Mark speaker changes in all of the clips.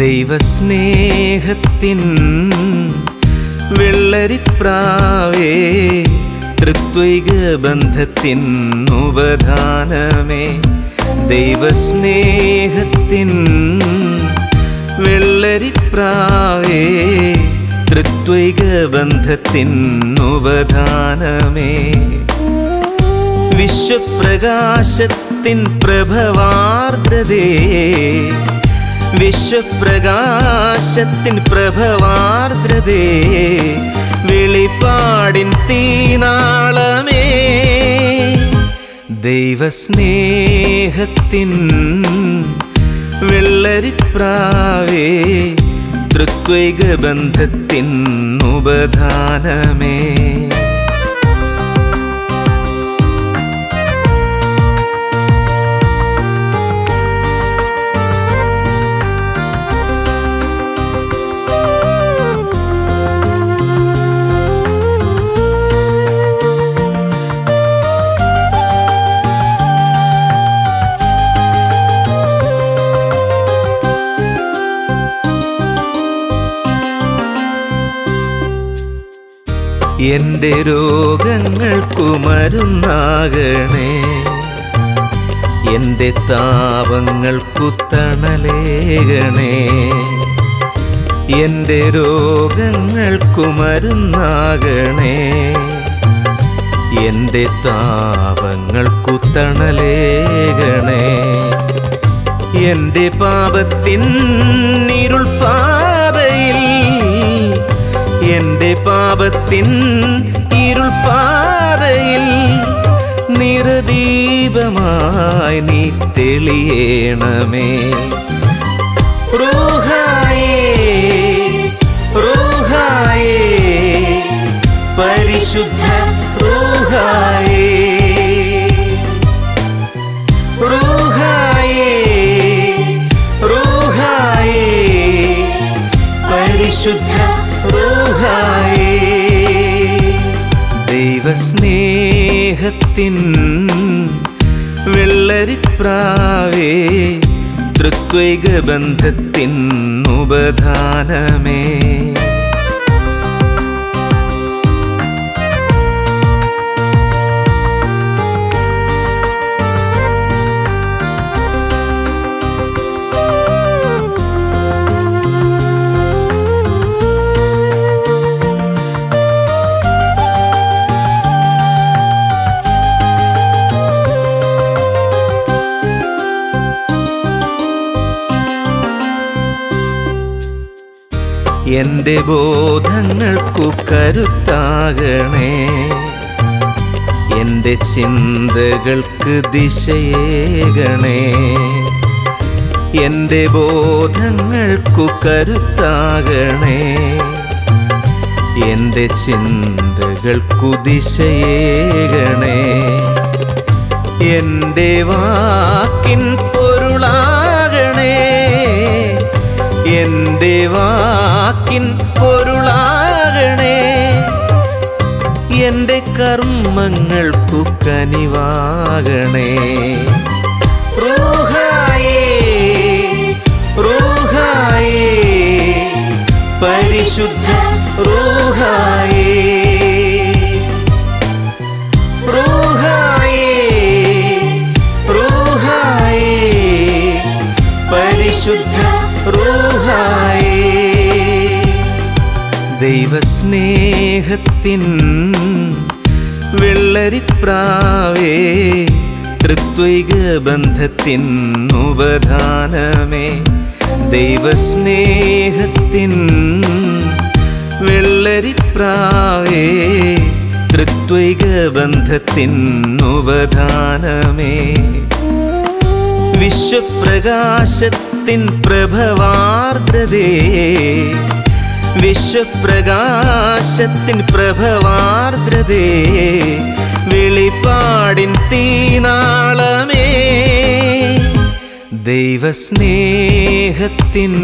Speaker 1: ദൈവസ്നേഹത്തിൻ വെള്ളരിപ്രാവേ തൃത്വൈക ബന്ധത്തിൻ ഉപധാനമേ ദൈവസ്നേഹത്തിൻ വെള്ളരിപ്രാവേ തൃത്വൈക ബന്ധത്തിൻ ഉപധാനമേ വിശ്വപ്രകാശത്തിൻ പ്രഭവാർദ്രതേ വിശ്വപ്രകാശത്തിൻ പ്രഭവാർദ്രതേ വെളിപ്പാടിൻ തീനാളമേ ദൈവസ്നേഹത്തിൻ വെള്ളരിപ്രാവേ തൃത്വൈക ബന്ധത്തിൻ ഉപധാനമേ എന്റെ രോഗങ്ങൾക്കു മരുന്നാകണേ എന്റെ താപങ്ങൾക്കു തണലേകണേ എന്റെ രോഗങ്ങൾക്കു മരുന്നാകണേ എന്റെ താപങ്ങൾക്കു തണലേകണേ എന്റെ പാപത്തിൻ ഇരുൾ പാതയിൽ എന്റെ പാപത്തിൻ ഇരുൾ പാതയിൽ നിറദീപമായി നീ തെളിയണമേ റൂഹായേ റൂഹായേ പരിശുദ്ധ റൂഹായേ റൂഹായേ റൂഹായേ പരിശുദ്ധ റൂഹായേ ദൈവസ്നേഹത്തിൻ വെള്ളരിപ്രാവേ തൃത്വൈക ബന്ധത്തിൻ ഉപധാനമേ എന്റെ ബോധങ്ങൾക്കു കരുത്താകണേ എന്റെ ചിന്തകൾക്ക് ദിശയേകണേ എന്റെ ബോധങ്ങൾക്കു കരുത്താകണേ എന്റെ ചിന്തകൾക്കു ദിശയേകണേ എന്റെ വാക്കിൻ പൊരുളാകണേ എന്റെ വാക്കിൻ പൊരുളാകണേ എന്റെ കർമ്മങ്ങൾക്കു കനിവാകണേ റൂഹായേ റൂഹായേ പരിശുദ്ധ റൂഹായേ റൂഹായേ റൂഹായേ പരിശുദ്ധ റൂഹായേ ദൈവസ്നേഹത്തിൻ വെള്ളരിപ്രാവേ തൃത്വൈക ബന്ധത്തിൻ ഉപധാനമേ ദൈവസ്നേഹത്തിൻ വെള്ളരിപ്രാവേ തൃത്വൈക ബന്ധത്തിൻ ഉപധാനമേ വിശ്വപ്രകാശത്തിൻ പ്രഭവാർദ്രതേ വിശ്വപ്രകാശത്തിൻ പ്രഭവാർദ്രതേ വെളിപ്പാടിൻ തീനാളമേ ദൈവസ്നേഹത്തിൻ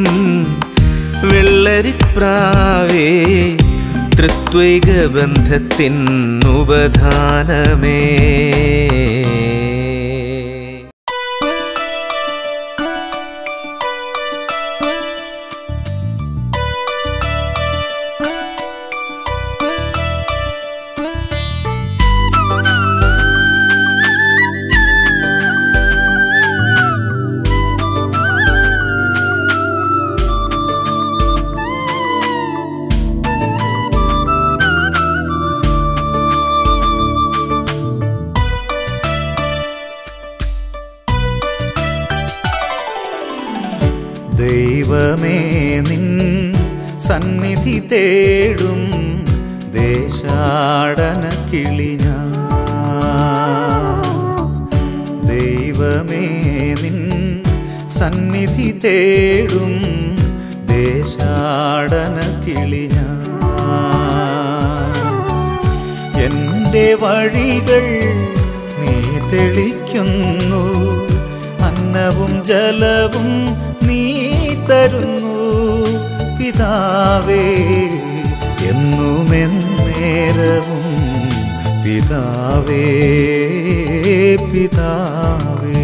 Speaker 1: വെള്ളരിപ്രാവേ തൃത്വൈക ബന്ധത്തിൻ ഉപധാനമേ
Speaker 2: ദൈവമേ നിൻ സന്നിധി തേടും ദേശാടന കിളിഞ്ഞ ദൈവമേ നിൻ സന്നിധി തേടും ദേശാടന കിളിഞ്ഞ എന്റെ വഴികൾ നീ തെളിക്കുന്നു അന്നവും ജലവും നീ തരുന്നു പിതാവേ എന്നുമെന്നേരവും പിതാവേ പിതാവേ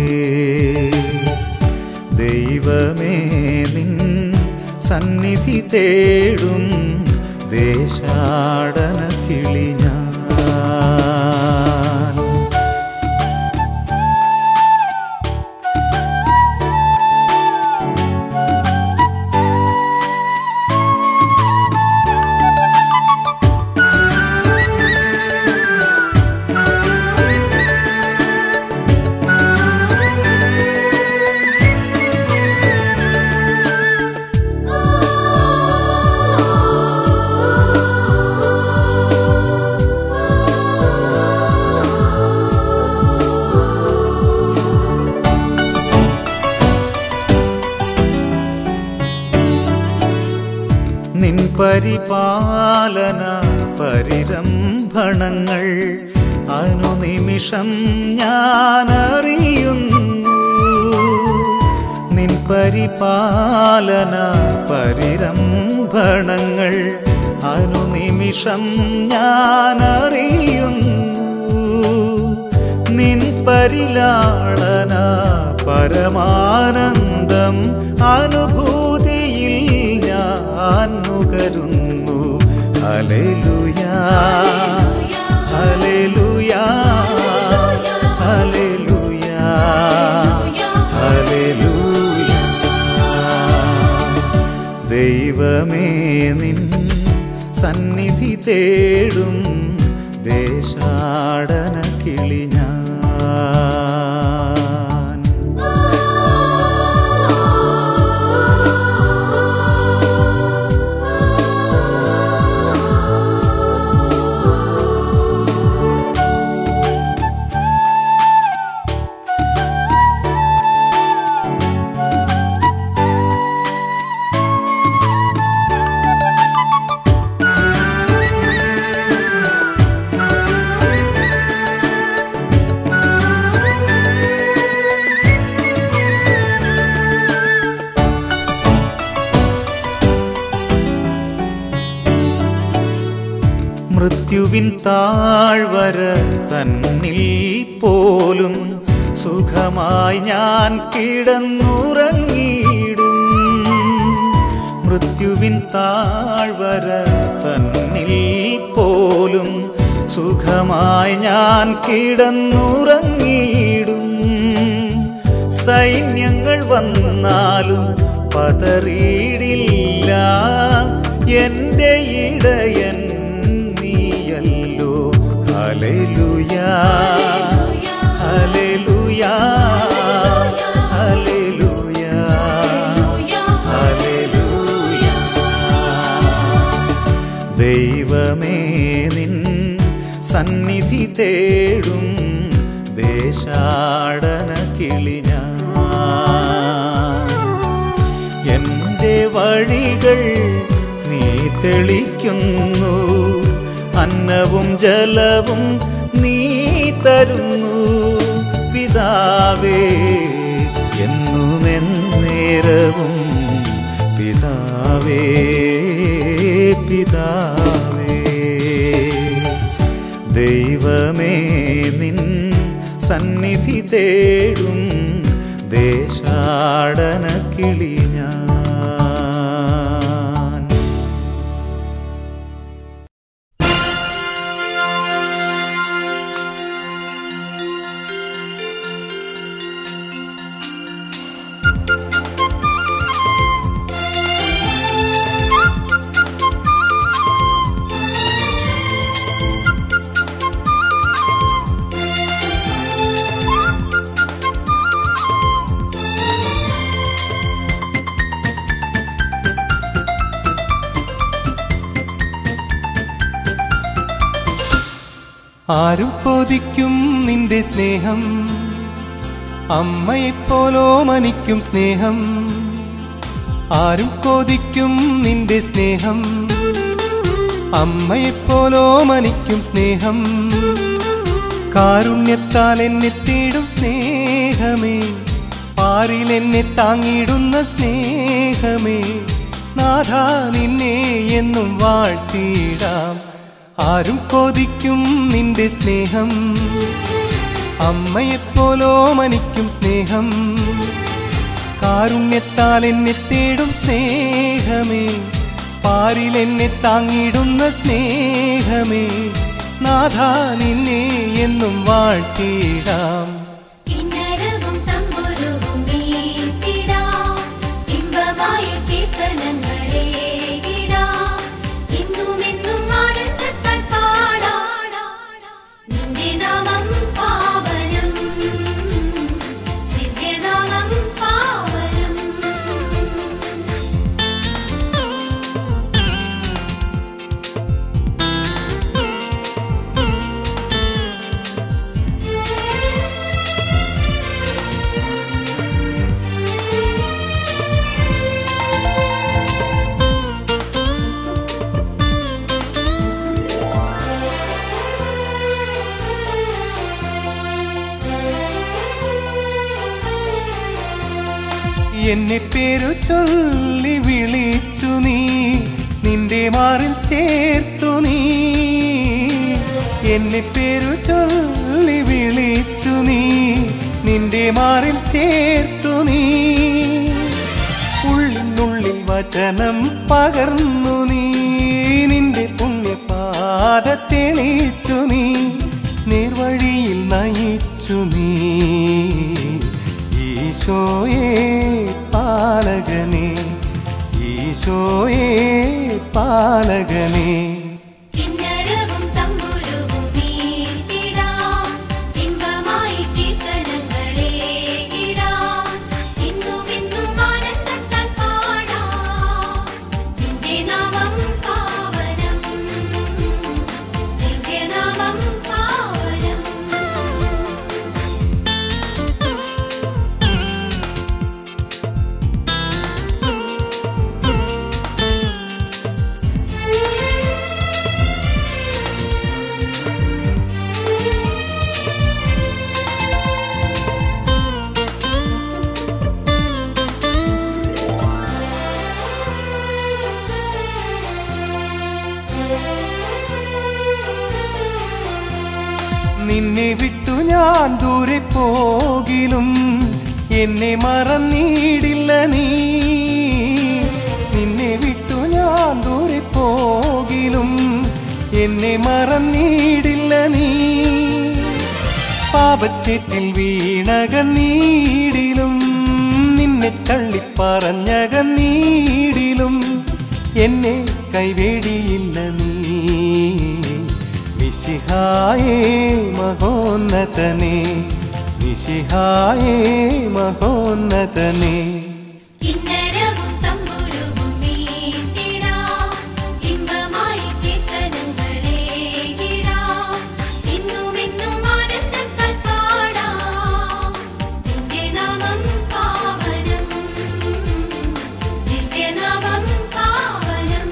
Speaker 2: ദൈവമേ നിൻ സന്നിധി തേടും ദേശാടന കിളിഞ്ഞ നിൻ പരിപാലന പരിരംഭണങ്ങൾ അനുനിമിഷം ഞാനറിയുന്നു നിൻ പരിപാലന പരിരംഭണങ്ങൾ അനുനിമിഷം ഞാനറിയുന്നു നിൻ പരിലാളന പരമാനന്ദം അനുഭൂതിയിൽ ഞാൻ നുകരുന്നു ഹല്ലേലൂയാ ഹല്ലേലൂയാ ഹല്ലേലൂയാ ഹല്ലേലൂയാ ദൈവമേ നിൻ സന്നിധി തേടും ദേശാടന കിളിഞ്ഞാൻ മൃത്യുവിൻ താഴ്വര തന്നിൽ പോലും സുഖമായി ഞാൻ കിടന്നുറങ്ങിയിടും മൃത്യുവിൻ താഴ്വര തന്നിൽ പോലും സുഖമായി ഞാൻ കിടന്നുറങ്ങിയിടും സൈന്യങ്ങൾ വന്നാലും പതറിയിടില്ല എൻ്റെ ഇടയൻ നീയല്ലോ ഹല്ലേലൂയാ ഹല്ലേലൂയാ ഹല്ലേലൂയാ ഹല്ലേലൂയാ ദൈവമേ നിൻ സന്നിധി തേടും ദേശാടന കിളിഞ്ഞ എൻ്റെ വഴികൾ നീ തെളിക്കുന്നു അന്നവും ജലവും നീ തരുന്നു പിതാവേ എന്നുമെന്നേരവും പിതാവേ പിതാവേ ദൈവമേ നിൻ സന്നിധി തേടും ദേശാടന കിളിഞ്ഞാൻ
Speaker 3: ആരും കൊതിക്കും നിന്റെ സ്നേഹം അമ്മയെപ്പോലോ മനിക്കും സ്നേഹം ആരും കൊതിക്കും നിന്റെ സ്നേഹം അമ്മയെപ്പോലോ മനിക്കും സ്നേഹം കാരുണ്യത്താൽ എന്നെ തേടും സ്നേഹമേ പാരിൽ എന്നെ താങ്ങിടുന്ന സ്നേഹമേ നാഥ നിന്നെ എന്നും വാഴ്ത്തിയിടാം ആരും കൊതിക്കും നിന്റെ സ്നേഹം അമ്മയെപ്പോലോ മനിക്കും സ്നേഹം കാരുണ്യത്താൽ എന്നെ തേടും സ്നേഹമേ പാരിൽ എന്നെ താങ്ങിടുന്ന സ്നേഹമേ നാഥ നിന്നെ എന്നും വാഴ്ത്തിയിടാം
Speaker 4: കിന്നരവും തമ്പുരുവും മീട്ടിടാം ഇമ്പമായ കീർത്തനങ്ങളേകിടാം ഇന്നുമെന്നും ആനന്ദത്താൽ പാടാം നിന്റെ നാമം പാവനം ദിവ്യനാമം പാവനം
Speaker 3: എന്നെ പേരു ചൊല്ലി വിളിച്ചു നീ നിന്റെ മാറിൽ ചേർത്തു നീ എന്നെ പേരു ചൊല്ലി വിളിച്ചു നീ നിന്റെ മാറിൽ ചേർത്തു നീ ഉള്ളിനുള്ളിൽ വചനം പകർന്നു നീ നിന്റെ പുണ്യപാത തെളിച്ചു നീ നേർവഴിയിൽ നയിച്ചു നീ ഈശോയെ പാലകനെ ഈശോയെ പാലകനെ
Speaker 4: കിന്നരവും തമ്പുരുവും മീട്ടിടാം ഇമ്പമായി കീർത്തനങ്ങളേകിടാം ഇന്നുമെന്നും ആനന്ദത്താൽ പാടാം നിന്റെ നാമം പാവനം ദിവ്യനാമം പാവനം
Speaker 3: നിന്നെ വിട്ടു ഞാൻ ദൂരെ പോകിലും എന്നെ മറന്നിടില്ല നീ നിന്നെ വിട്ടു ഞാൻ ദൂരെ പോകിലും എന്നെ മറന്നിടില്ല നീ പാപച്ചേറ്റിൽ വീണകന്നീടിലും നിന്നെ തള്ളിപ്പറഞ്ഞകന്നീടിലും എന്നെ കൈവേടിയില്ല നീ നിശിഹായേ മഹോന്നതനെ നിശിഹായേ മഹോന്നതനെ
Speaker 4: കിന്നരവും തമ്പുരുവും മീട്ടിടാം ഇമ്പമായി കീർത്തനങ്ങളേകിടാം ഇന്നുമെന്നും ആനന്ദത്താൽ പാടാം നിന്റെ നാമം പാവനം ദിവ്യനാമം പാവനം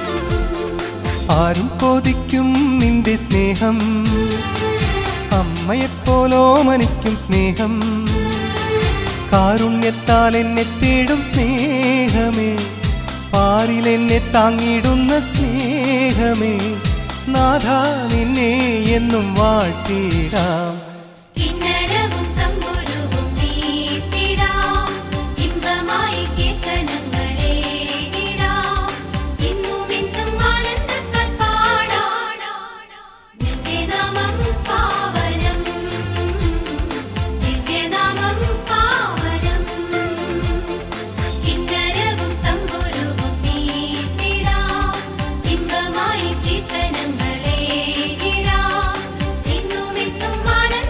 Speaker 3: ആരും കൊതിക്കും നിന്റെ സ്നേഹം അമ്മയെപ്പോലോ മനിക്കും സ്നേഹം കാരുണ്യത്താൽ എന്നെ തേടും സ്നേഹമേ പാരിൽ എന്നെ താങ്ങിടുന്ന സ്നേഹമേ നാഥ നിന്നെ എന്നും വാഴ്ത്തിയിടാം
Speaker 4: കിന്നരവും തമ്പുരുവും മീട്ടിടാം ഇമ്പമായി കീർത്തനങ്ങളേകിടാം ഇന്നുമെന്നും ആനന്ദത്താൽ പാടാം നിന്റെ നാമം പാവനം ദിവ്യനാമം പാവനം കിന്നരവും തമ്പുരുവും മീട്ടിടാം ഇമ്പമായി കീർത്തനങ്ങളേകിടാം ഇന്നുമെന്നും ആനന്ദ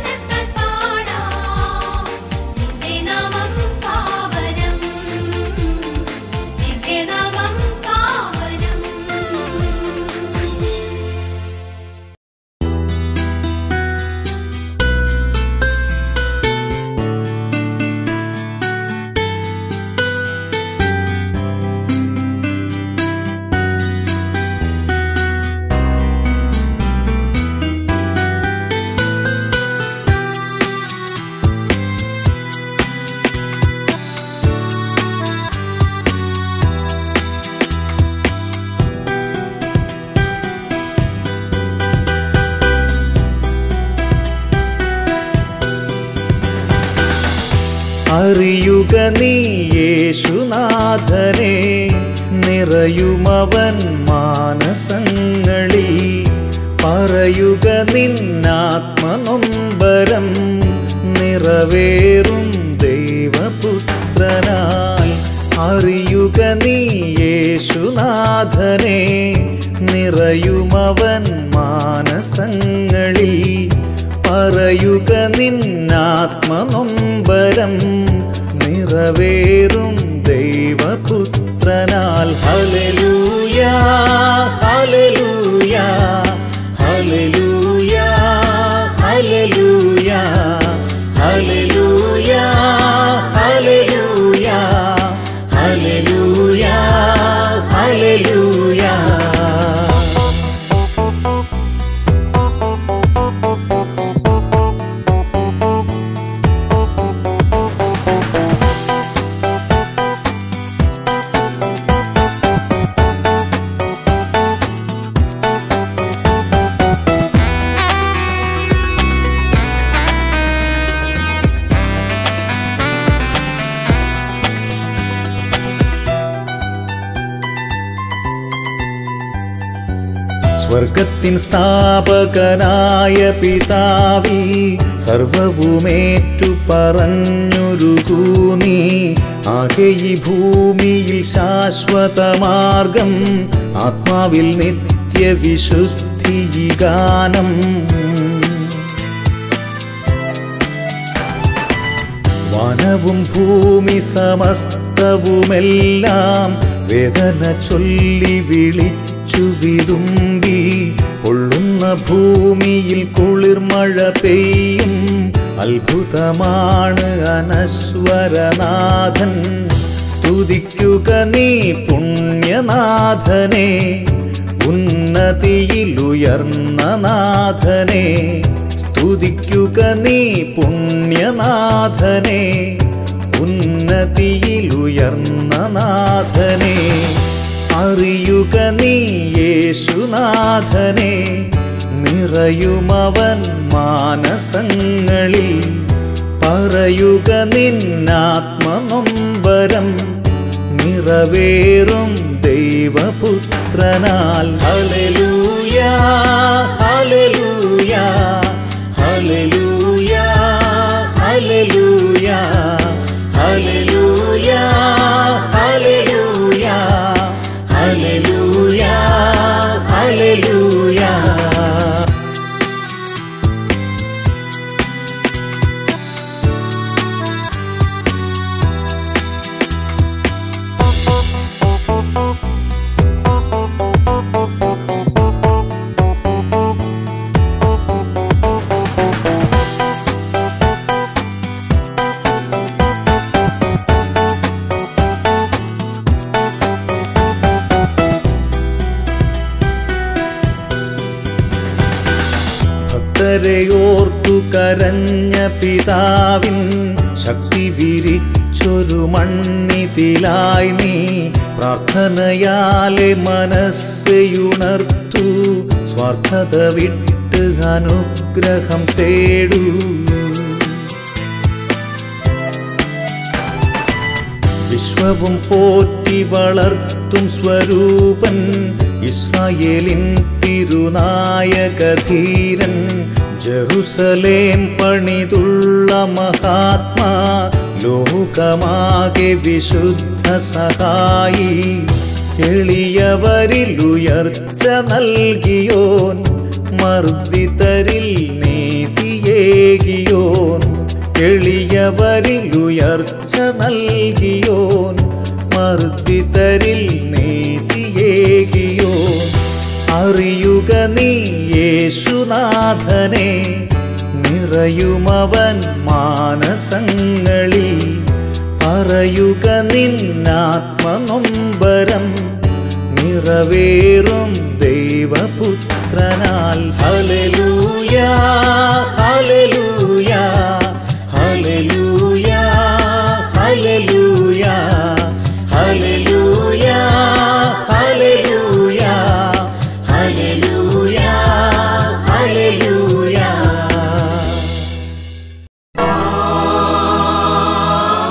Speaker 2: അറിയുക നീ യേശുനാഥനെ നിറയുമവൻ മാനസങ്ങളിൽ പറയുക നിന്നാത്മനൊമ്പരം നിറവേറും ദൈവപുത്രനായി അറിയുക നീ യേശുനാഥനെ നിറയുമവൻ മാനസങ്ങളിൽ പറയുക നിന്നാത്മനൊമ്പരം നിറവേറും ദൈവപുത്രനാൽ ഹലലൂയ ഹലലൂയ ഹലലൂയ ഹലലൂയ ഹലലൂയ ഹലലൂയ ഹലലൂയ ഹലലൂയ സ്വർഗത്തിൻ സ്ഥാപകനായ പിതാവിൽ സർവവുമേറ്റു പറഞ്ഞൊരുകൂ നീ ആകെ ഈ ഭൂമിയിൽ ശാശ്വതമാർഗം ആത്മാവിൽ നിത്യവിശുദ്ധി ഗാനം വനവും ഭൂമി സമസ്തവുമെല്ലാം വേദന ചൊല്ലി വിളിച്ചു വിതുമ്പി പൊള്ളുന്ന ഭൂമിയിൽ കുളിർമഴ പെയ്യും അത്ഭുതമാണ് അനശ്വരനാഥൻ സ്തുതിക്കുക നീ പുണ്യനാഥനെ ഉന്നതിയിലുയർന്ന നാഥനെ സ്തുതിക്കുക നീ പുണ്യനാഥനെ ഉന്നതിയിലുയർന്ന നാഥനെ അറിയുക നീ യേശുനാഥനെ നിറയുമവൻ മാനസങ്ങളിൽ പറയുക നിന്നാത്മനൊമ്പരം നിറവേറും ദൈവപുത്രനാൽ ഹലലൂയ ഹലലൂയ ഹലലൂയ ഹലലൂയ ഹലലൂയ ഹലലൂയ ഹലലൂയ ഹലലൂയ ഭക്തരെ ഓർത്തു കരഞ്ഞ പിതാവിൻ ശക്തി വിരിച്ചൊരു മണ്ണിതിലായി നീ പ്രാർത്ഥനയാലെ മനസ്സയുണർത്തു സ്വാർത്ഥത വിട്ട് അനുഗ്രഹം തേടൂ വിശ്വവും പോറ്റി വളർത്തും സ്വരൂപൻ ഇസ്രായേലിൻ തിരുനായകധീരൻ ജെറുസലേം പണിതുള്ള മഹാത്മാ ലോകമാകെ വിശുദ്ധ സഹായി എളിയവരിൽ ഉയർച്ച നൽകിയോൻ മർദ്ദിതരിൽ നീതിയേകിയോൻ എളിയവരിൽ ഉയർച്ച നൽകിയോൻ മർദ്ദിതരിൽ നീതിയേകിയോൻ അറിയുക നീ യേശുനാഥനെ നിറയുമവൻ മാനസങ്ങളിൽ പറയുക നിന്നാത്മനൊമ്പരം നിറവേറും ദൈവപുത്രനാൽ ഹലലൂയ ഹലലൂയ ഹലലൂയ ഹലലൂയ ഹലലൂയ ഹലലൂയ ഹലലൂയ ഹലലൂയ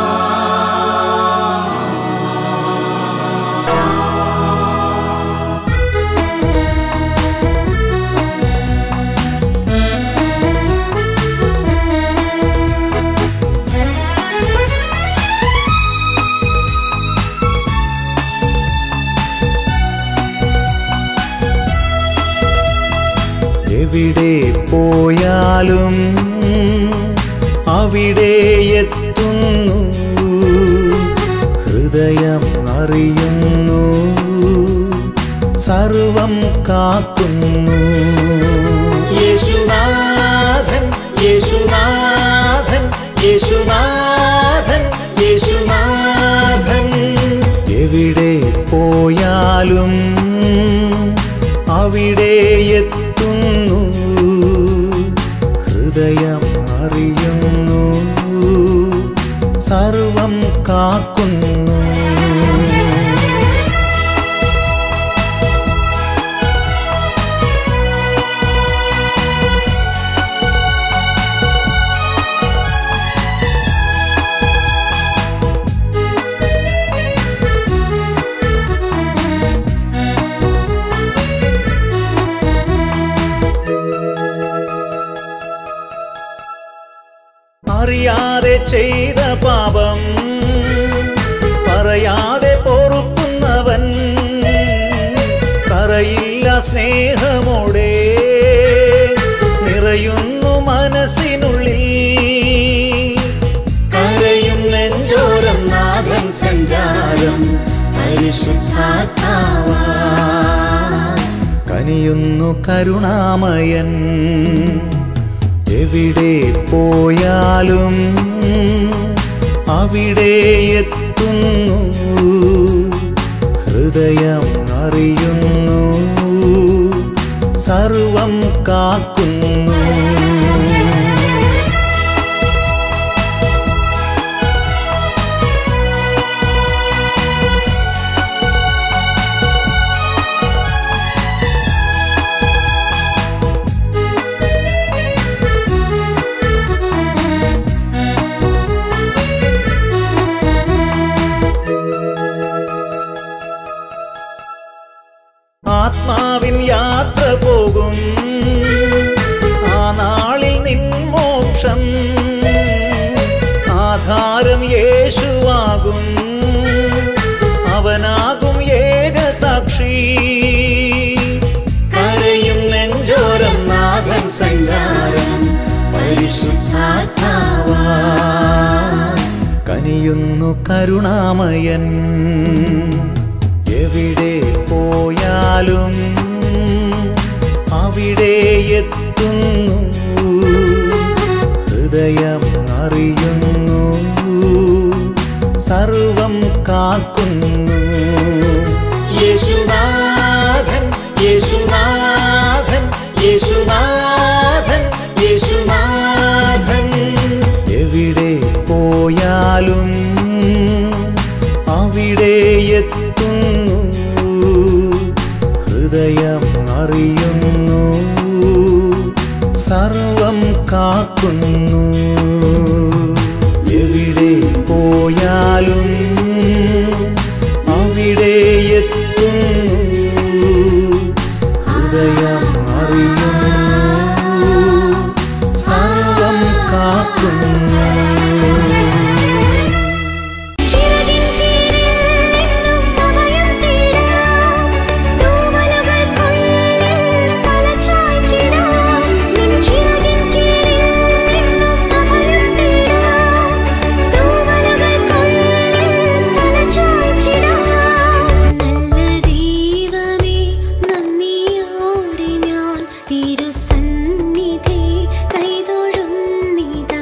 Speaker 2: എവിടെ പോയാലും അവിടെ എത്തുന്നു ഹൃദയം അറിയുന്നു സർവം കാക്കുന്നു യേശുനാഥൻ യേശുനാഥൻ യേശുനാഥൻ യേശുനാഥൻ എവിടെ പോയാലും അവിടെ എത്തുന്നു ഹൃദയം അറിയുന്നു സർവം കാക്കുന്നു അറിയാതെ ചെയ്ത പാപം പറയാതെ പൊറുക്കുന്നവൻ കറയില്ല സ്നേഹമോടെ നിറയുന്നു മനസ്സിനുള്ളിൽ കരയും നെഞ്ചോരം നാഥൻ സഞ്ചാരം പരിശുദ്ധാത്മാവാ കനിയുന്നു കരുണാമയൻ എവിടെ പോയാലും അവിടെ എത്തുന്നു ഹൃദയം അറിയുന്നു സർവം കാക്കുന്നു ആത്മാവിൻ യാത്ര പോകും ആ നാളിൽ നിൻ മോക്ഷം ആധാരം യേശുവാകും അവനാകും ഏക സാക്ഷി കരയും നെഞ്ചോരം നാഥൻ സഞ്ചാരം പരിശുദ്ധാത്മാവാ കനിയുന്നു കരുണാമയൻ എവിടെ പോയാലും അവിടെ എത്തുന്നു ഹൃദയം അറിയുന്നു സർവം കാക്കുന്നു യേശുനാഥൻ യേശുനാഥൻ യേശുനാഥൻ യേശുനാഥൻ എവിടെ പോയാലും അവിടെ എത്തുന്നു ഹൃദയം അറിയുന്നു സർവം കാക്കുന്നു എവിടെ പോയാലും അവിടെ എത്തുന്നു ഹൃദയം അറിയുന്നു സർവം കാക്കുന്നു
Speaker 5: ചിറകിൻ കീഴിൽ എന്നും അഭയം തേടാം തൂവലുകൾക്കുള്ളിൽ തലചായ്ച്ചിടാം നിൻ ചിറകിൻ കീഴിൽ എന്നും അഭയം തേടാം തൂവലുകൾക്കുള്ളിൽ തലചായ്ച്ചിടാം നല്ല ദൈവമേ നന്ദിയോടെ ഞാൻ തിരുസന്നിധി കൈതൊഴുന്നിതാ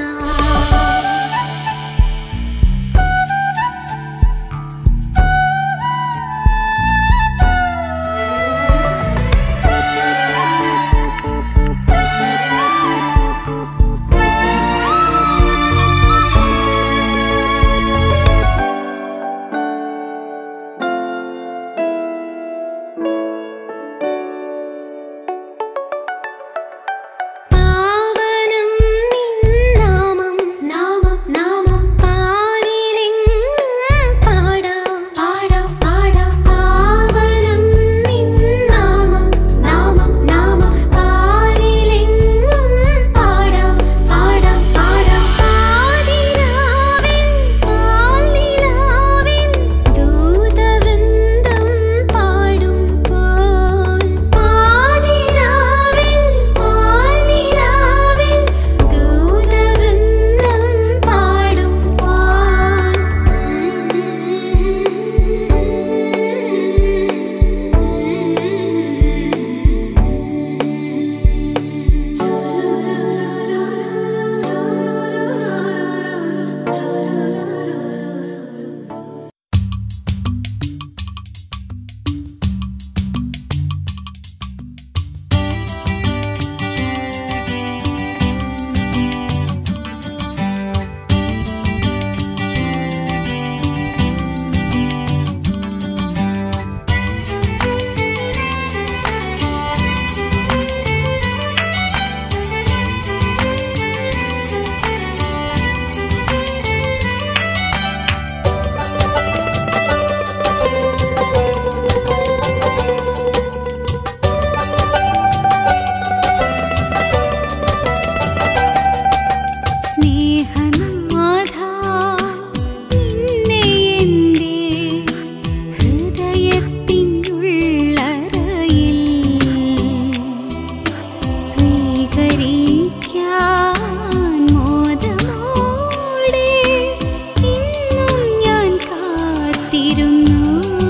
Speaker 5: സ്വീകരിക്കാൻ മോദമോടെ ഇന്നും ഞാൻ കാത്തിരുന്നു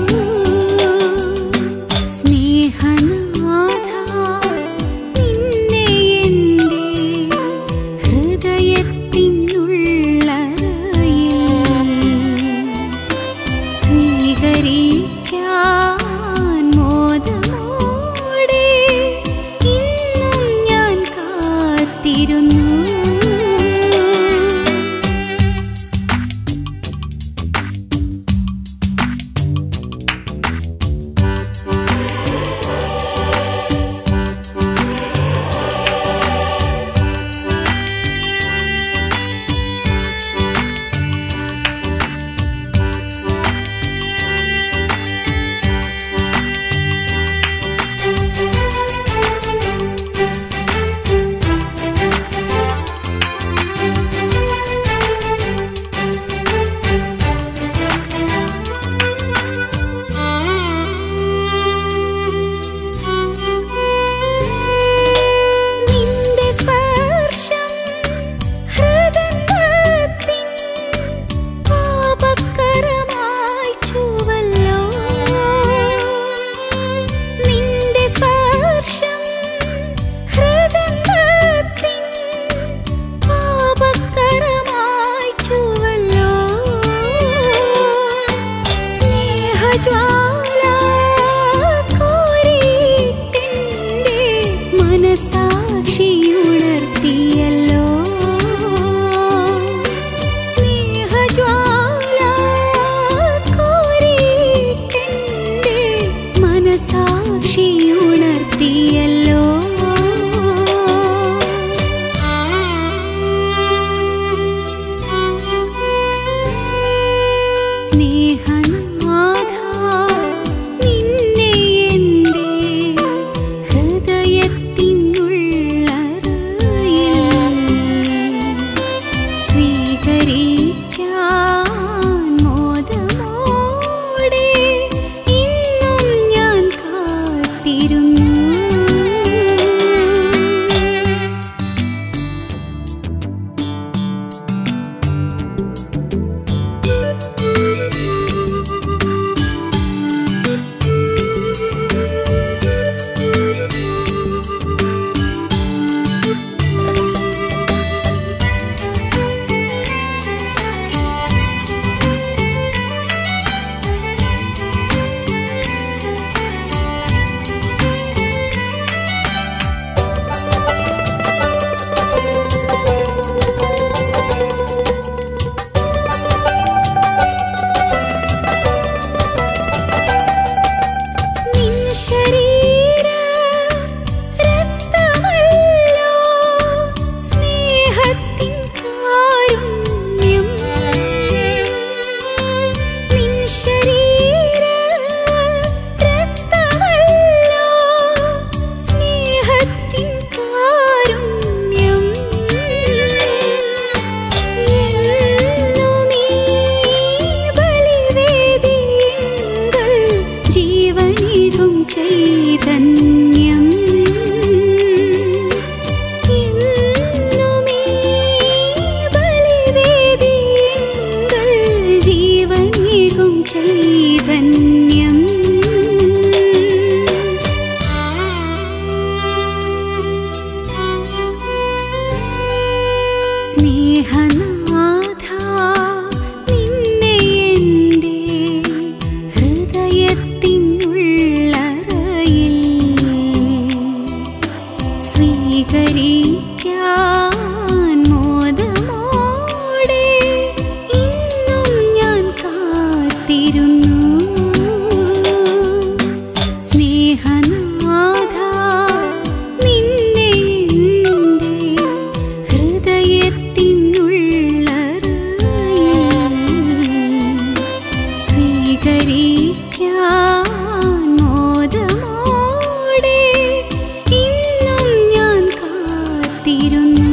Speaker 5: സ്നേഹനാഥ നിന്നെ എൻ്റെ ഹൃദയത്തിനുള്ളറയിൽ സ്വീകരിക്കാൻ മോദമോടെ ഇന്നും ഞാൻ കാത്തിരുന്നു നിന്റെ സ്പർശം ഹൃദയത്തിൻ പാപക്കരമായി ചുവല്ലോ നിന്റെ സ്പർശം ഹൃദയത്തിൻ പാപക്കരമായി ചുവല്ലോ സ്നേഹജ്വാല കോരിയിട്ടെന്റെ മനസാക്ഷിയുണർത്തിയല്ലോ സ്നേഹജ്വാല കോരിയിട്ടെന്റെ മനസാക്ഷിയുണർത്തിയല്ലോ സ്നേഹനാഥ നിന്നെ എൻ്റെ ഹൃദയത്തിനുള്ളറയിൽ സ്വീകരിക്കാൻ മോദമോടെ ഇന്നും ഞാൻ കാത്തിരുന്നു നിൻ ശരീര രക്തമല്ലോ സ്നേഹത്തിൻ കാരുണ്യം നിൻ ശരീര രക്തമല്ലോ സ്നേഹത്തിൻ കാരുണ്യം എന്നുമീ ബലിവേദിയെങ്കൽ ജീവനേകും ചൈതന്യം എന്നുമീ ബലിവേദിയെങ്കൽ ജീവനേകും ചൈതന്യം സ്നേഹനാഥ നിന്നെ എൻ്റെ ഹൃദയത്തിനുള്ളറയിൽ സ്വീകരിക്കാൻ മോദമോടെ ഇന്നും ഞാൻ കാത്തിരുന്നു സ്നേഹനാഥ നിന്നെ എൻ്റെ ഹൃദയത്തിനുള്ളറയിൽ സ്വീകരിക്കാൻ മോദമോടെ ഇന്നും ഞാൻ കാത്തിരുന്നു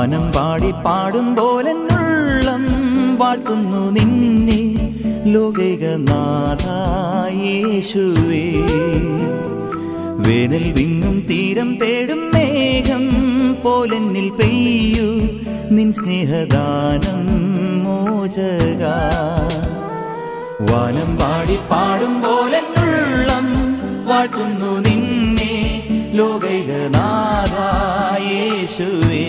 Speaker 6: വാനം പാടി പാടും പോലെന്നുള്ളം വാഴ്ത്തുന്നു നിന്നെ ലോകൈകനാഥായേശുവേ വേനൽ വിങ്ങും തീരം തേടും മേഘം പോലെന്നിൽ പെയ്യൂ നിൻ സ്നേഹദാനം മോചക വാനം പാടി പാടും പോലെന്നുള്ളം വാഴ്ത്തുന്നു നിന്നെ ലോകൈകനാഥായേശുവേ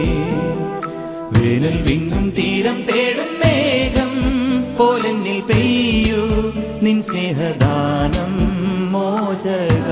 Speaker 6: വേനൽ വിങ്ങും തീരം തേടും മേഘം പോലെന്നിൽ പെയ്യൂ നിൻ സ്നേഹദാനം മോചക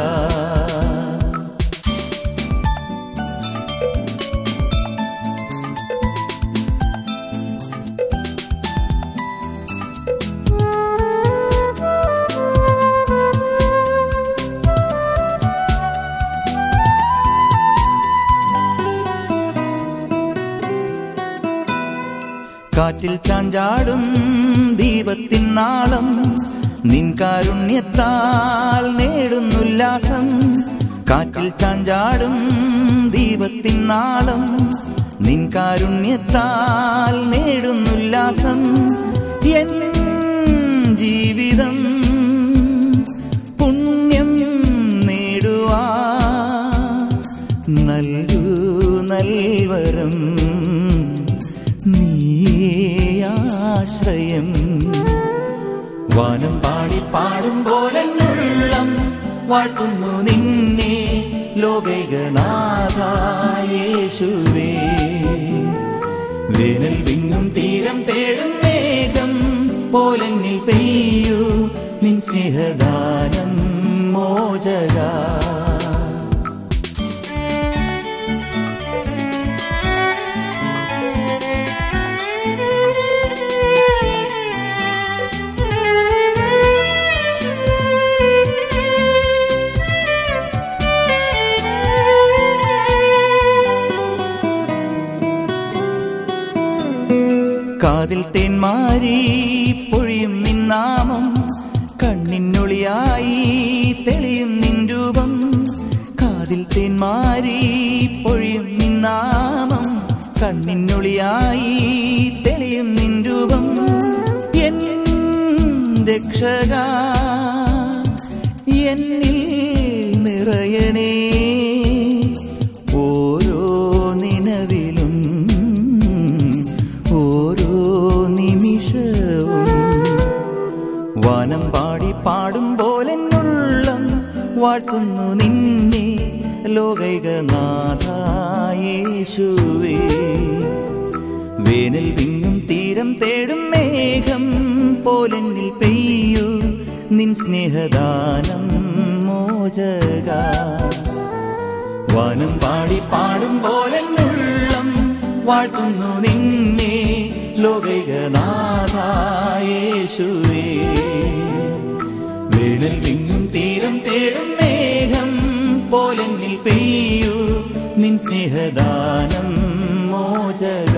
Speaker 6: കാറ്റിൽ ചാഞ്ചാടും ദീപത്തിൻ നാളം നിൻ കാരുണ്യത്താൽ നേടുന്നുല്ലാസം കാറ്റിൽ ചാഞ്ചാടും ദീപത്തിൻ നാളം നിൻ കാരുണ്യത്താൽ നേടുന്നുല്ലാസം എൻ ജീവിതം പുണ്യം നേടുവാ നൽകൂ നൽവരം നീയാശ്രയം വാനം പാടി പാടും പോലെന്നുള്ളം വാഴ്ത്തുന്നു നിന്നെ ലോകൈകനാഥായേശുവേ വേനൽ വിങ്ങും തീരം തേടും മേഘം പോലെന്നിൽ പെയ്യൂ നിൻ സ്നേഹദാനം മോചക കാതിൽ തേന്മാരി പൊഴിയും നിന്നാമം കണ്ണിനൊളിയായി തെളിയും നിൻ രൂപം കാതിൽ തേന്മാരി പൊഴിയും നിന്നാമം കണ്ണിനൊളിയായി തെളിയും നിൻ രൂപം എൻ രക്ഷക എന്നിൽ നിറയണേ ഓരോ നിലവിലും ഓരോ നിമിഷവും വാനം പാടി പാടും പോലെന്നുള്ളം വാഴ്ത്തുന്നു നിന്നെ ലോകൈകനാഥായേശുവേ വേനൽ വിങ്ങും തീരം തേടും മേഘം പോലെന്നിൽ പെയ്യൂ നിൻ സ്നേഹദാനം മോചക വാനം പാടി പാടും പോലെന്നുള്ളം വാഴ്ത്തുന്നു നിന്നെ ലോകൈകനാഥായേശുവേ വേനൽ വിങ്ങും തീരം തേടും മേഘം പോലെന്നിൽ പെയ്യൂ നിൻ സ്നേഹദാനം മോചക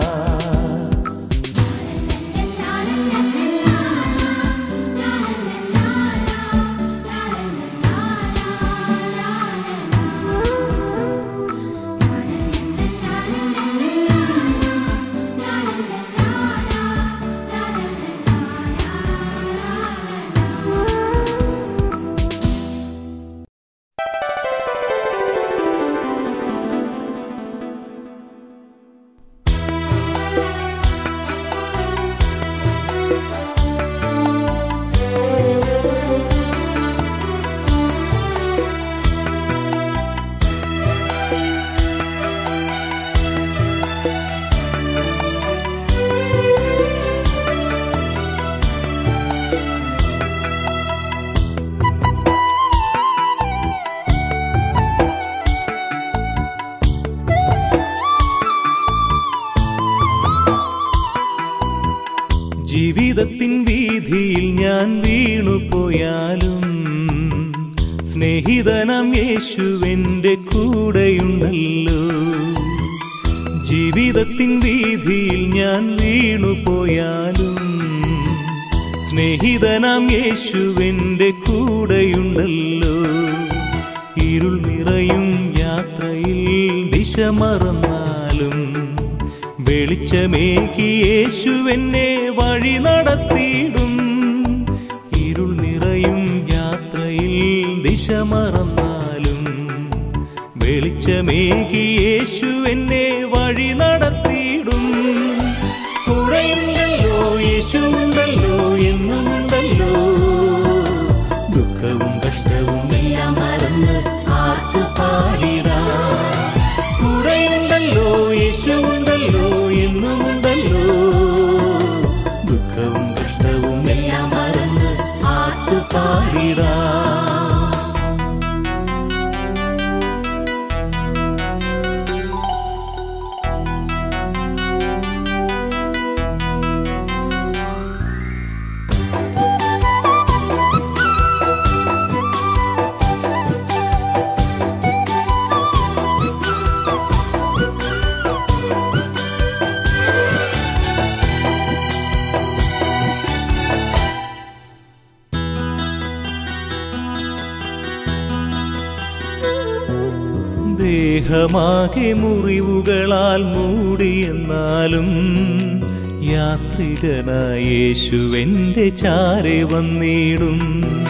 Speaker 6: ജീവിതത്തിൻ വീതിയിൽ ഞാൻ വീണുപോയാലും സ്നേഹിതനം യേശുവിൻ്റെ കൂടെയുണ്ടല്ലോ ജീവിതത്തിൻ വീതിയിൽ ഞാൻ വീണുപോയാലും സ്നേഹിതനാം യേശുവിൻ്റെ കൂടെയുണ്ടല്ലോ ഇരുൾ നിറയും യാത്രയിൽ ദിശ മറന്നാലും വെളിച്ചമേകി യേശുവെന്നെ വഴി നടത്തിയിടും ഇരുൾ നിറയും യാത്രയിൽ ദിശ മറന്നാലും വെളിച്ചമേകി യേശുവെന്നെ വഴി നടത്തിയിടും കൂടെയുണ്ടല്ലോ യേശുണ്ടല്ലോ എന്നുമുണ്ടല്ലോ ദുഃഖവും കഷ്ടവും എല്ലാം മറന്ന് ആർത്തു പാടിടാം കൂടെയുണ്ടല്ലോ യേശുണ്ടല്ലോ എന്നുമുണ്ടല്ലോ ദുഃഖവും കഷ്ടവും എല്ലാം മറന്ന് ആർത്തു പാടിടാം ദേഹമാകെ മുറിവുകളാൽ മൂടിയെന്നാലും യാത്രികനായ യേശുവെന്റെ ചാരെ വന്നിടും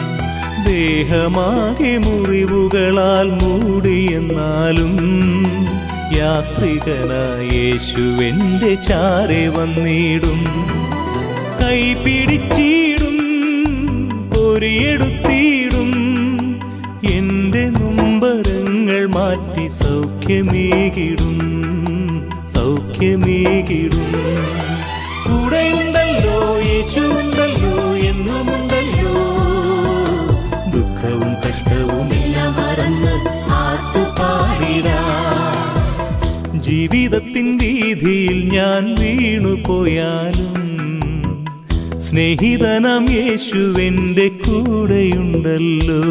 Speaker 6: ദേഹമാകെ മുറിവുകളാൽ മൂടിയെന്നാലും യാത്രികനായ യേശുവെന്റെ ചാരെ വന്നിടും കൈപിടിച്ചിടും പൊരിയെടുത്തിടും എന്റെ നൊമ്പരങ്ങൾ മാറ്റി സൗഖ്യമേകിടും സൗഖ്യമേകിടും കൂടെയുണ്ടല്ലോ യേശുണ്ടല്ലോ എന്നുമുണ്ടല്ലോ ദുഃഖവും കഷ്ടവും എല്ലാം മറന്ന് ആർത്തു പാടിടാം ജീവിതത്തിൻ വീതിയിൽ ഞാൻ വീണുപോയാലും സ്നേഹിതനം യേശുവെന്റെ കൂടെയുണ്ടല്ലോ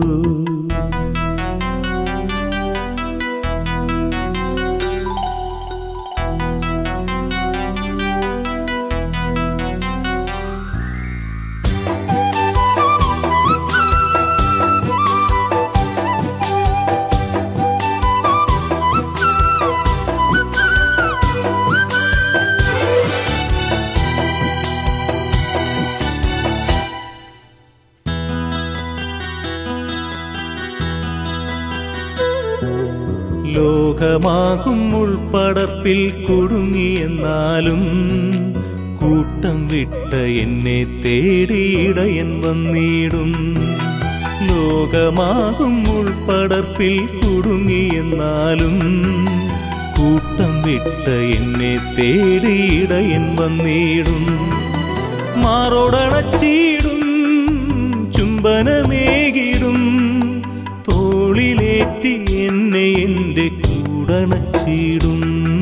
Speaker 6: ലോകമാകും ഉൾപ്പടർപ്പിൽ കുടുങ്ങിയെന്നാലും കൂട്ടം വിട്ട എന്നെ തേടിയിടയൻ വന്നിടും ലോകമാകും ഉൾപ്പടർപ്പിൽ കുടുങ്ങിയെന്നാലും കൂട്ടം വിട്ട എന്നെ തേടിയിടയൻ വന്നിടും മാറോടണച്ചിടും ചുംബനമേകിടും തോളിലേറ്റി എന്നെ എൻ്റെ കൂടണച്ചിടും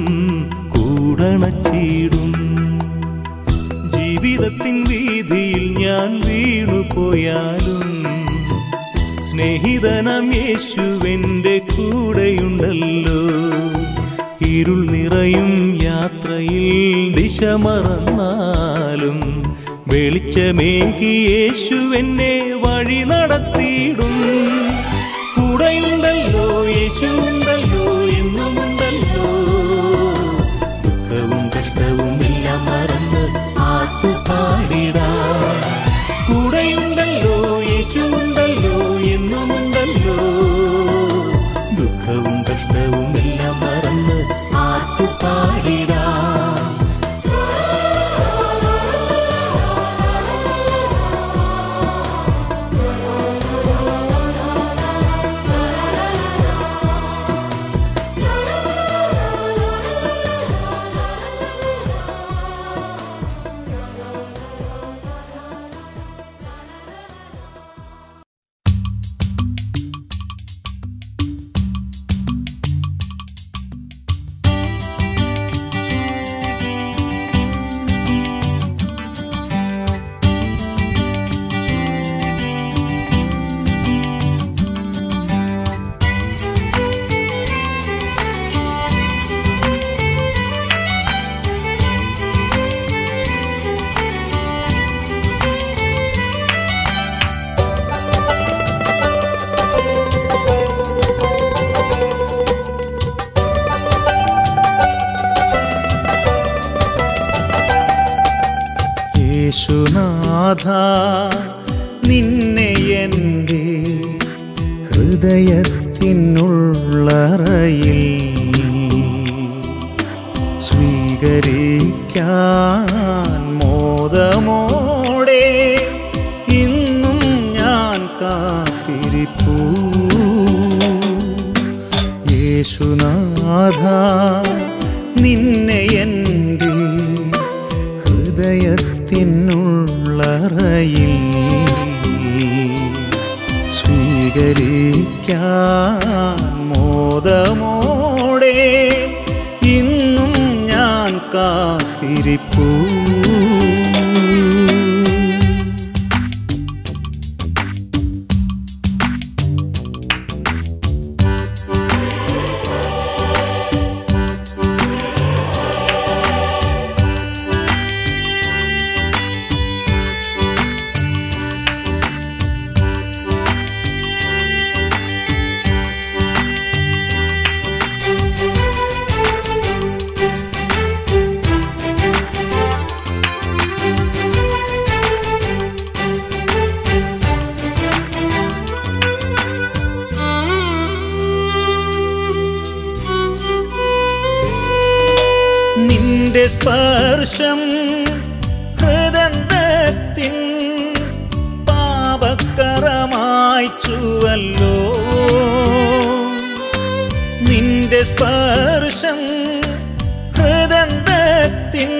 Speaker 6: കൂടണച്ചിടും ജീവിതത്തിൻ വീതിയിൽ ഞാൻ വീണുപോയാലും സ്നേഹിതനം യേശുവെന്റെ കൂടെയുണ്ടല്ലോ ഇരുൾ നിറയും യാത്രയിൽ ദിശ മറന്നാലും വെളിച്ചമേകി യേശുവെന്നെ വഴി നടത്തിയിടും കൂടെയുണ്ടല്ലോ യേശുണ്ടല്ലോ എന്നുമുണ്ടല്ലോ ദുഃഖവും കഷ്ടവും എല്ലാം മറന്ന് ആത്തു പാടിടാം കൂടെയുണ്ടല്ലോ യേശുണ്ടല്ലോ എന്നുമുണ്ടല്ലോ ദുഃഖവും കഷ്ടവും എല്ലാം മറന്ന് ആത്തു പാടിടാം
Speaker 4: ലാ
Speaker 2: യേശുനാഥ നിന്നെ എൻ്റെ ഹൃദയത്തിനുള്ളറയിൽ സ്വീകരിക്കാൻ മോദമോടെ ഇന്നും ഞാൻ കാത്തിരിപ്പൂ യേശുനാഥ നിന്നെ എൻ്റെ ഹൃദയത്തിനുള്ളറയിൽ സ്വീകരിക്കാൻ മോദമോടെ ഇന്നും ഞാൻ കാത്തിരിപ്പൂ നിന്റെ സ്പർശം ഹൃദന്തത്തിൻ പാപക്കറമായിച്ചുവല്ലോ നിന്റെ സ്പർശം ഹൃദന്തത്തിൻ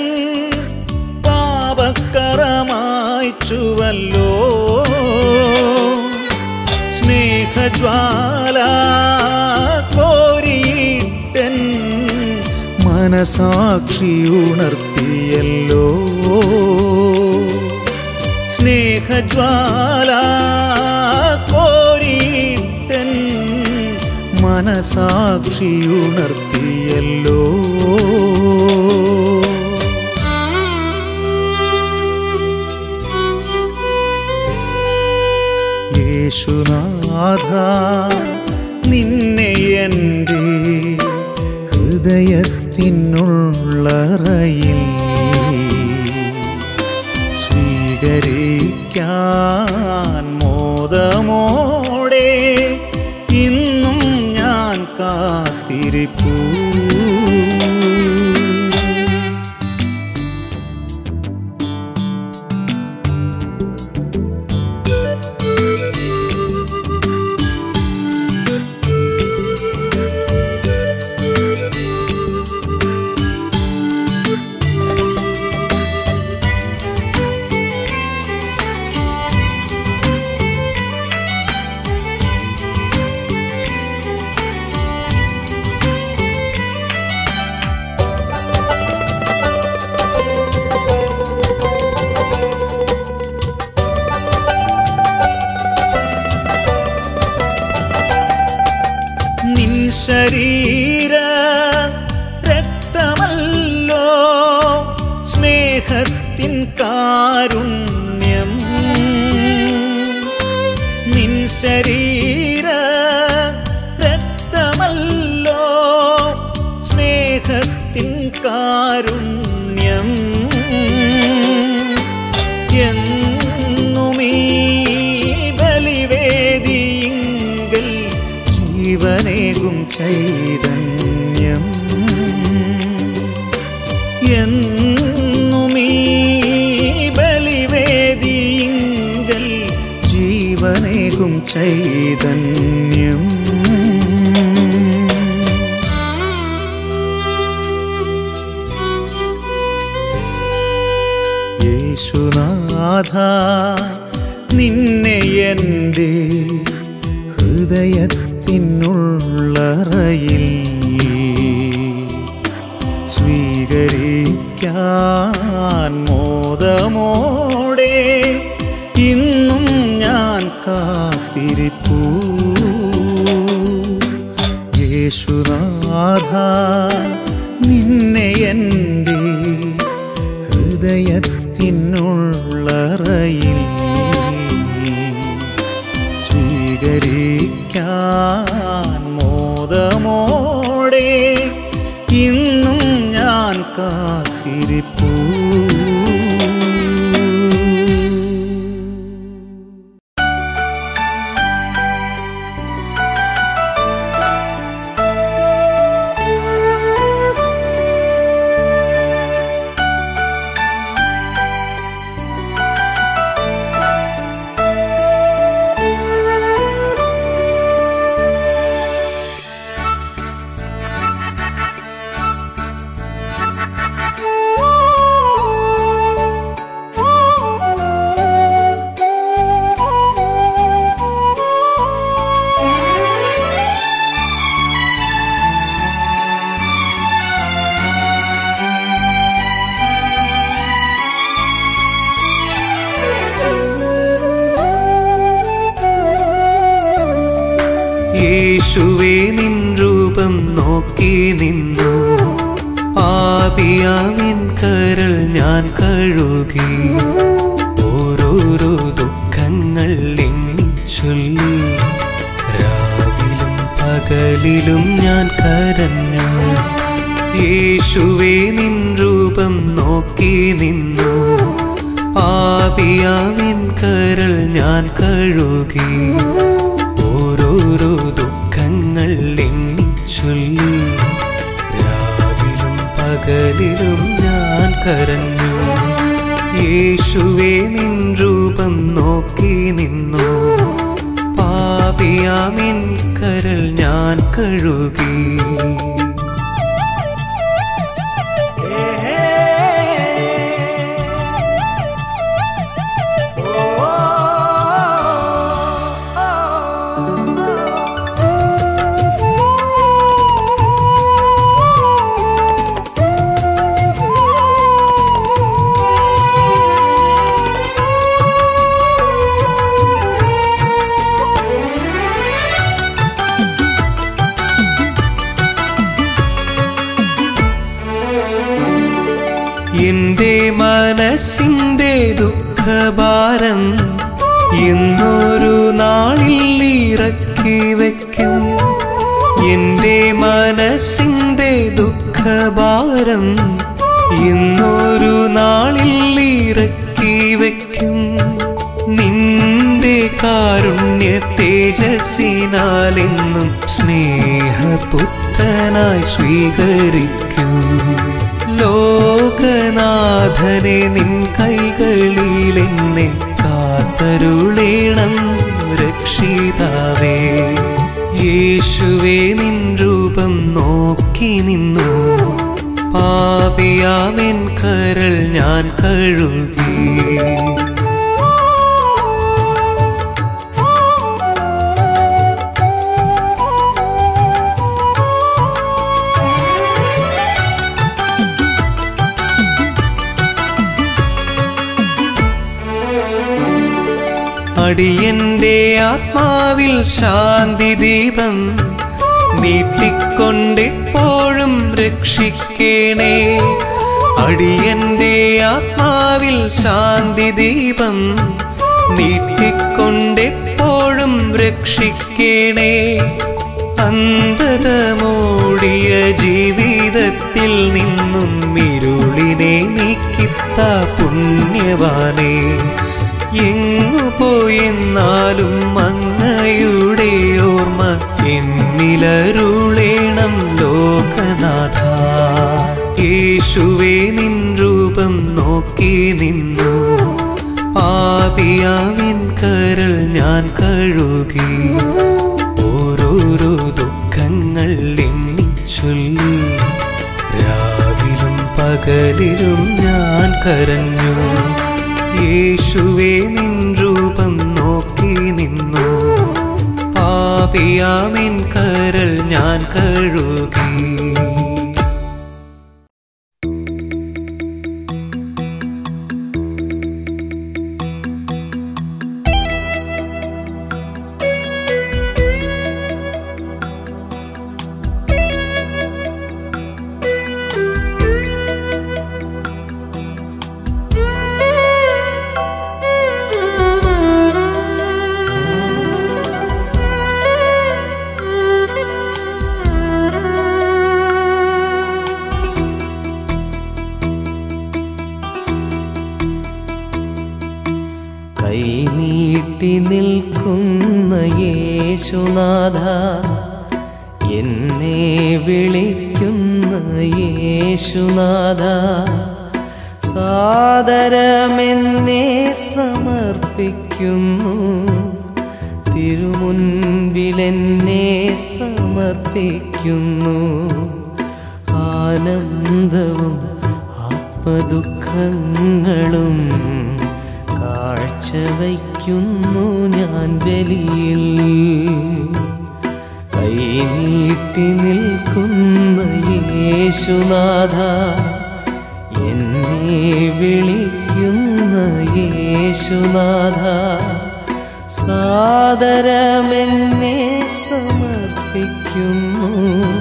Speaker 2: പാപക്കറമായിച്ചുവല്ലോ സ്നേഹജ്വാല കോരിയിട്ടൻ മനസാക്ഷി ഉണർത്തിയല്ലോ സ്നേഹജ്വാല കോരിയിട്ടൻ മനസാക്ഷി ഉണർത്തിയല്ലോ യേശുനാഥ നിന്നെ എൻ്റെ ഹൃദയത്തിനുള്ളറയിൽ സ്വീകരിക്കാൻ മോദമോടെ ഇന്നും ഞാൻ കാത്തിരിപ്പൂ നിൻ ശരീര രക്തമല്ലോ സ്നേഹത്തിൻ കാരുണ്യം നിൻ ശരീര രക്തമല്ലോ സ്നേഹത്തിൻ കാരുണ്യം എന്നുമീ ബലിവേദിയിങ്കൽ ജീവനേകും ചൈതന്യം എന്നുമീ ബലിവേദിയിങ്കൽ ജീവനേകും ചൈതന്യം യേശുനാഥ നിന്നെ എൻ്റെ ഹൃദയത്തിനുള്ളറയിൽ സ്വീകരിക്കാൻ മോദമോടെ ഇന്നും ഞാൻ കാത്തിരിപ്പൂ യേശുനാഥ നിന്നെ എൻ്റെ ഹൃദയത്തിനുള്ളറയിൽ സ്വീകരിക്കാൻ മോദമോടെ ഇന്നും ഞാൻ കാത്തിരിപ്പൂ
Speaker 1: യേശുവേ നിൻ രൂപം നോക്കി നിന്നു പാപിയാമിൻ കരൾ ഞാൻ കഴുകി ഓരോരോ ദുഃഖങ്ങൾ എണ്ണി ചൊല്ലി രാവിലും പകലിലും ഞാൻ കരഞ്ഞു യേശുവേ നിൻ രൂപം നോക്കി നിന്നു പാപിയാമിൻ കരൾ ഞാൻ കഴുകി ഓരോരോ ദുഃഖങ്ങൾ എണ്ണി ചൊല്ലി രാവിലും പകലിലും ഞാൻ കരഞ്ഞു യേശുവേ നിൻ രൂപം നോക്കി നിന്നു പാപിയാമിൻ കരൾ ഞാൻ കഴുകി എന്റെ മനസ്സിന്റെ ദുഃഖഭാരം എന്നൊരു നാളിൽ ഇറക്കി വയ്ക്കും എന്റെ മനസ്സിന്റെ ദുഃഖഭാരം എന്നൊരു നാളിൽ ഇറക്കി വയ്ക്കും നിന്റെ കാരുണ്യ തേജസ്സിനാലെന്നും സ്നേഹപുത്രനായി സ്വീകരിക്കും ലോകനാഥനെ നിൻ കൈകളിൽ എന്നെ കാത്തരുളേണം രക്ഷിതാവേ യേശുവേ നിൻ രൂപം നോക്കി നിന്നു പാപിയാമെൻ കരൾ ഞാൻ കഴുകി അടിയന്റെ ആത്മാവിൽ ശാന്തി ദീപം നീട്ടിക്കൊണ്ടെപ്പോഴും രക്ഷിക്കണേ അടിയന്റെ ആത്മാവിൽ ശാന്തി ദീപം നീട്ടിക്കൊണ്ടെപ്പോഴും രക്ഷിക്കണേ അന്ധത മൂടിയ ജീവിതത്തിൽ നിന്നും ഇരുളിനെ നീക്കിത്ത പുണ്യവാനേ എങ്ങു പോയെന്നാലും അങ്ങയുടെ ഓർമ്മ എന്നിലരുളേണം ലോകനാഥ യേശുവേ നിൻ രൂപം നോക്കി നിന്നു പാപിയാമിൻ കരൾ ഞാൻ കഴുകി ഓരോരോ ദുഃഖങ്ങൾ എണ്ണി ചൊല്ലി രാവിലും പകലിലും ഞാൻ കരഞ്ഞു യേശുവേ നിൻ രൂപം നോക്കി നിന്നു പാപിയാമിൻ കരൾ ഞാൻ കഴുകി കൈനീട്ടി നിൽക്കുന്ന യേശുനാഥ എന്നെ വിളിക്കുന്ന യേശുനാഥ സാദരമെന്നെ സമർപ്പിക്കുന്നു തിരുമുൻപിലെന്നെ സമർപ്പിക്കുന്നു ആനന്ദവും ആത്മദുഃഖങ്ങളും കാഴ്ചവയ്ക്കുന്നു ഞാൻ ബലിയിൽ കൈനീട്ടി നിൽക്കുന്ന യേശുനാഥ എന്നെ വിളിക്കുന്ന യേശുനാഥ സാദരമെന്നെ സമർപ്പിക്കുന്നു
Speaker 6: വിളിക്കുന്നു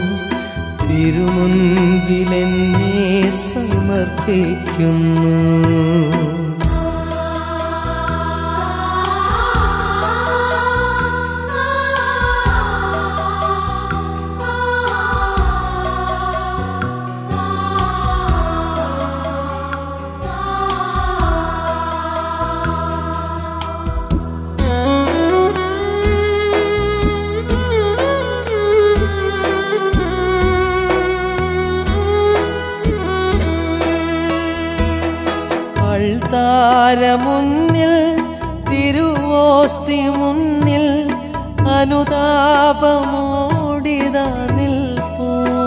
Speaker 6: തിരുമുൻപിലെന്നെ സമർപ്പിക്കുന്നു അൾത്താരമുന്നിൽ തിരുവോസ്തി മുന്നിൽ അനുതാപമോടിത നിൽപ്പൂ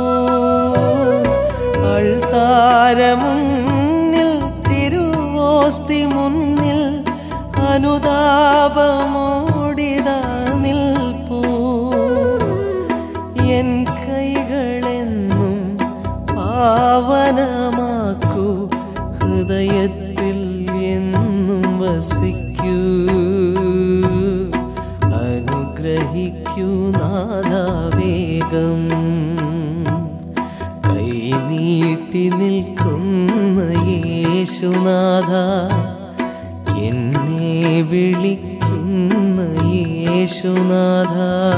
Speaker 6: അൾത്താരമുന്നിൽ തിരുവോസ്തി മുന്നിൽ അനുതാപമോടിത നിൽപ്പൂ എൻ കൈകളെന്നും പാവനമാക്കൂ ഹൃദയത്തിൽ എന്നും വസിക്കൂ അനുഗ്രഹിക്കൂ നാദാവേഗം കൈനീട്ടി നിൽക്കുന്ന യേശുനാഥ എന്നെ വിളിക്കുന്ന യേശുനാഥ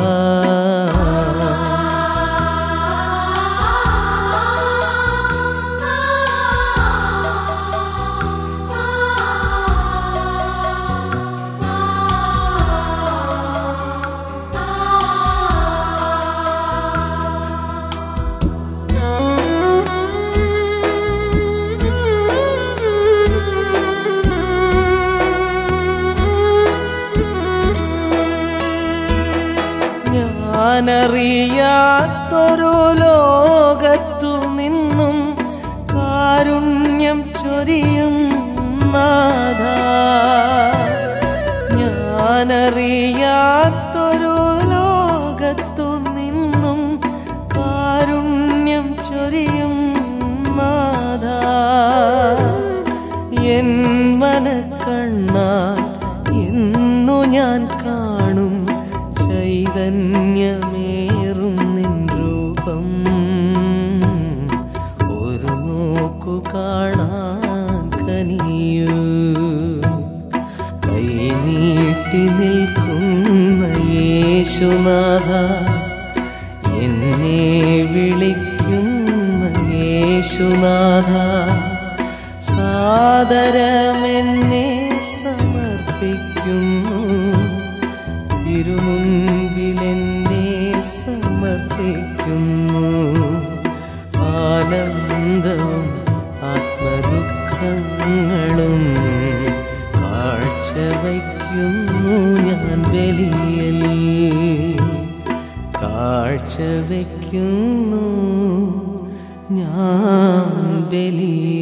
Speaker 6: ഞാനറിയാത്തൊരു ലോകത്തു നിന്നും കാരുണ്യം ചൊരിയും നാഥ ഞാനറിയാത്തൊരു ലോകത്തു നിന്നും കാരുണ്യം ചൊരിയും നാഥ എൻ മനക്കണ്ണാൽ എന്നു ഞാൻ കാണും ചൈതന്യമേറും നിൻ രൂപം ഒരു നോക്കു കാണാൻ കനിയൂ കൈനീട്ടി നിൽക്കുന്ന യേശുനാഥ എന്നെ വിളിക്കുന്ന യേശുനാഥ സാദരമെന്നെ സമർപ്പിക്കുന്നു തിരുമുൻപിലെന്നെ സമർപ്പിക്കുന്നു ആനന്ദവും ആത്മദുഃഖങ്ങളും കാഴ്ചവയ്ക്കുന്നു ഞാൻ ബലിയൽ കാഴ്ചവയ്ക്കുന്നു ഞാൻ ബലിയൽ